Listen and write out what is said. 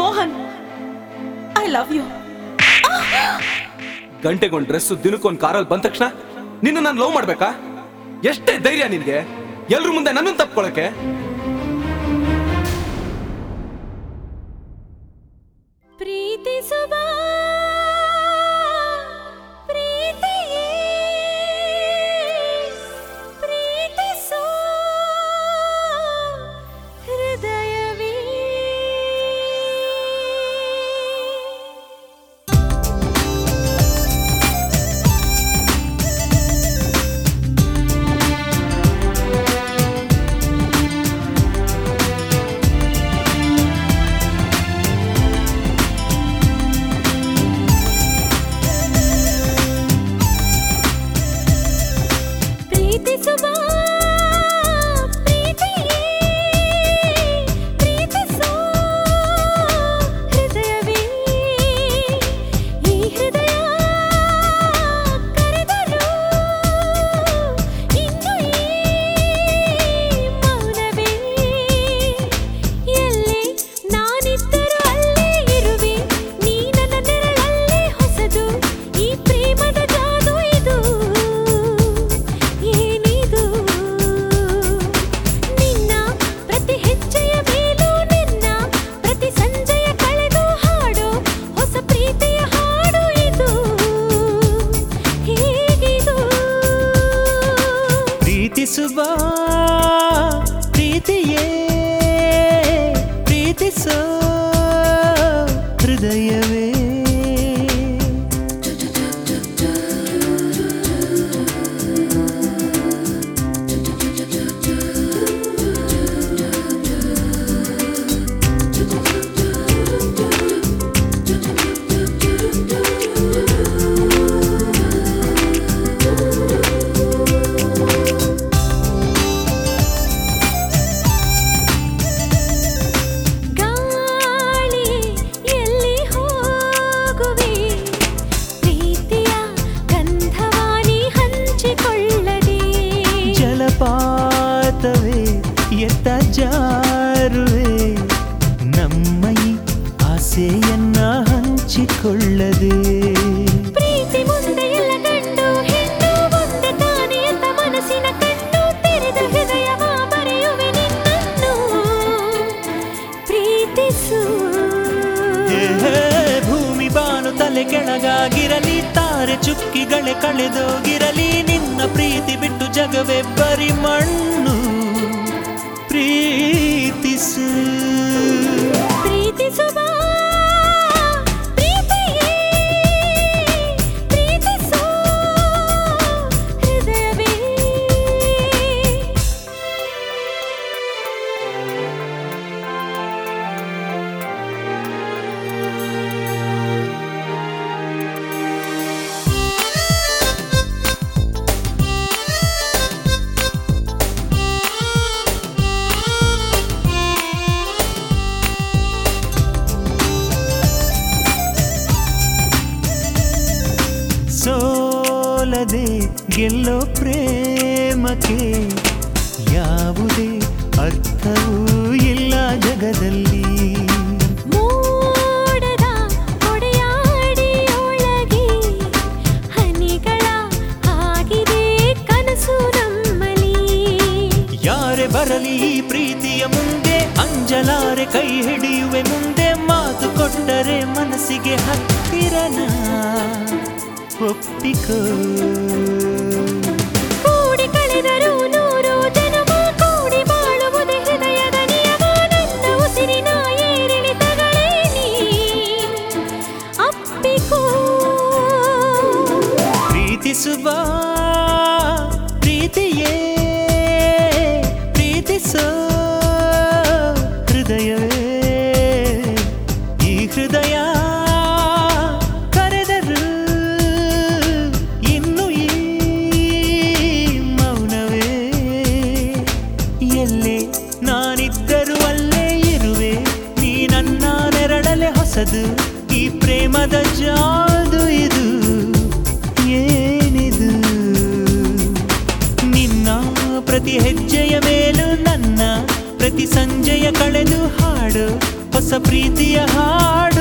Mohan I love you ಗಂಟೆಗೊಂದು dress ದಿನಕ್ಕೊಂದು ಕಾರಲ್ಲಿ ಬಂದ ತಕ್ಷಣ ನಿನ್ನ ನಾನು ಲವ್ ಮಾಡ್ಬೇಕಾ ಎಷ್ಟೇ ಧೈರ್ಯ ನಿನ್ಗೆ ಎಲ್ರ ಮುಂದೆ ನನ್ನನ್ನು ತಪ್ಕೊಳಕ್ಕೆ ಪ್ರೀತಿಸುವ ಪ್ರೀತಿಯೇ ಪ್ರೀತಿಸೋ ಹೃದಯವೇ ಪ್ರೀತಿಸುವ ಪ್ರೀತಿಯೇ ಪ್ರೀತಿಸೋ ಹೃದಯವೇ ಈ ಹೃದಯ ಕರೆದರು ಇನ್ನು ಈ ಮೌನವೇ ಎಲ್ಲಿ ನಾನಿದ್ದರೂ ಅಲ್ಲೇ ಇರುವೆ ನೀ ನನ್ನ ನೆರಳಲ್ಲೇ ಹೊಸದು ಈ ಪ್ರೇಮದ ಜಾದು ಇದು ಏನಿದು ನಿನ್ನ ಪ್ರತಿ ಹೆಜ್ಜೆಯ ಮೇಲೂ ನಿನ್ನ ಪ್ರತಿ ಸಂಜೆಯ ಕಳೆದು ಹಾಡು ಹೊಸ ಪ್ರೀತಿಯ ಹಾಡು ಇದು ಹೇಗಿದು ಪ್ರೀತಿಸುವ ಪ್ರೀತಿಯೇ ಪ್ರೀತಿಸೋ ಹೃದಯವೇ ಗಾಳಿ ಎಲ್ಲಿ ಹೋಗುವೆ ಪ್ರೀತಿಯ ಗಂಧವಾನಿ ಹಂಚಿಕೊಳ್ಳದೆ ಜಲಪಾತವೇ ಎತ್ತ ಜಾರುವೆ ನಮ್ಮೈ ಆಸೆಯನ್ನ ಹಂಚಿಕೊಳ್ಳದೆ ಪ್ರೀತಿ ಮುಂದೆ ಎಲ್ಲ ಗಂಡು ಹೆಣ್ಣು ಮುಂದೆ ತಾನೇ ಅಂತ ಮನಸ್ಸಿನ ಕಣ್ಣು ತೆರೆದ ಹೃದಯವ ಬರೆಯುವೆ ನಿನ್ನನ್ನು ಪ್ರೀತಿಸು ಹೇ, ಹೇ, ಭೂಮಿ ಬಾನು ತಲೆ ಕೆಳಗಾಗಿರಲಿ ತಾರೆ ಚುಕ್ಕಿಗಳೇ ಕಳೆದೋಗಿರಲಿ ನಿನ್ನ ಪ್ರೀತಿ ಬಿಟ್ಟು ಜಗವೇ ಬರಿ ಮಣ್ಣು ಪ್ರೀತಿಸು ಪ್ರೀತಿಸುವ ಪ್ರೀತಿಯೇ ಪ್ರೀತಿಸೋ ಹೃದಯವೇ ಸೋಲದೆ ಗೆಲ್ಲೋ ಪ್ರೇಮಕ್ಕೆ ಯಾವುದೇ ಅರ್ಥವೂ ಇಲ್ಲ ಜಗದಲ್ಲಿ ಮೋಡದ ಒಡೆಯಾಡಿಯೊಳಗೆ ಹನಿಗಳ ಆಗಿದೆ ಕನಸು ನಮ್ಮಲಿ ಯಾರೇ ಬರಲಿ ಈ ಪ್ರೀತಿಯ ಮುಂದೆ ಅಂಜಲಾರೆ ಕೈ ಹಿಡಿಯುವೆ ಮುಂದೆ ಮಾತು ಕೊಟ್ಟರೆ ಮನಸ್ಸಿಗೆ ಹತ್ತಿರನ ಒಪ್ಪಿಕೋ ಕೂಡಿ ಕಳೆದರು ನೂರು ಜನ್ಮ ಕೂಡಿ ಬಾಳುವುದೇ ಹೃದಯದ ನಿಯಮ ನನ್ನ ಉಸಿರಿನ ಏರಿಳಿತಗಳೇ ನೀ ಅಪ್ಪಿಕೋ ಪ್ರೀತಿಸುವ ಪ್ರೀತಿಯೇ ಪ್ರೀತಿಸೋ ಹೃದಯವೇ ಈ ಹೃದಯ ಕರೆದರು ಇನ್ನು ಈ ಮೌನವೇ ಎಲ್ಲೇ ನಾನಿದ್ದರೂ ಅಲ್ಲೇ ಇರುವೆ ನೀ ನನ್ನ ನೆರಳಲೆ ಹೊಸದು ಈ ಪ್ರೇಮದ ಜಾದು ಇದು ಏನಿದು ನಿನ್ನ ಪ್ರತಿ ಹೆಜ್ಜೆಯ ಮೇಲೂ ನನ್ನ ಪ್ರತಿ ಸಂಜೆಯ ಕಳೆದು ಹಾಡು ಹೊಸ ಪ್ರೀತಿಯ ಹಾಡು